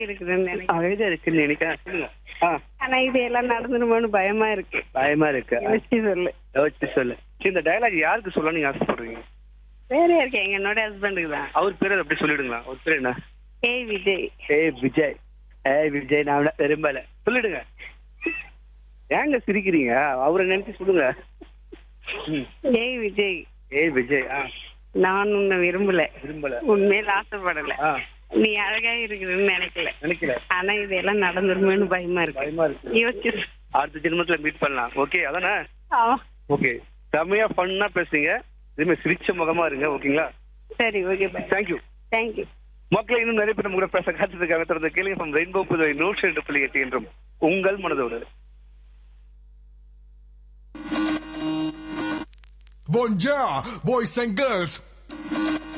இருக்குதுன்னு நினைக்கிறேன் அமைதியா இருக்குன்னு நினைக்கிறேன் சொல்லுங்க ஆ ஆனா இது எல்லாம் நடந்துருமோன்னு பயமா இருக்கு பயமா இருக்கு யோசிச்சு சொல்லு யோசிச்சு சொல்லு சரி இந்த டயலாக் யாருக்கு சொல்ல நீங்க ஆசைப்படுறீங்க வேற இருக்கேன் என்னோட ஹஸ்பண்டுக்கு தான் அவர் பேர் அப்படி சொல்லிடுங்களா அவர் பேர் என்ன ஏய் விஜய் ஏய் விஜய் ஏய் விஜய் நான் உன்னை விரும்பல சொல்லிடுங்க ஏங்க சிரிக்கிறீங்க அவரை நினைச்சு சொல்லுங்க ம். ஏய் விஜய் ஏய் விஜய் ஆ நான் உன்னை விரும்பல விரும்பல உண்மையில ஆசைப்படல ஆ நீ அழகா இருக்குதுன்னு நினைக்கல நினைக்கல ஆனா இதெல்லாம் நடந்துருமோன்னு பயமா இருக்கு பயமா இருக்கு யோசிச்சு சொல்லு. அடுத்த ஜென்மத்துல மீட் பண்ணலாம் ஓகே அதானே ஆமா ஓகே செம்மையா ஃபன்னா பேசுறீங்க இதுமே சிரிச்ச முகமா இருங்க ஓகேங்களா சரி ஓகே பாய் தேங்க்யூ தேங்க்யூ மக்களை இன்னும் நிறைய பேர் நம்ம கூட பேச காத்துருக்காங்க தொடர்ந்து கேளுங்க ஃப்ரம் ரெயின்போ புதுவை நூற்றி ரெண்டு புள்ளி எட்டு என்றும் உங்கள் மனதோடு Bonjour, boys and girls.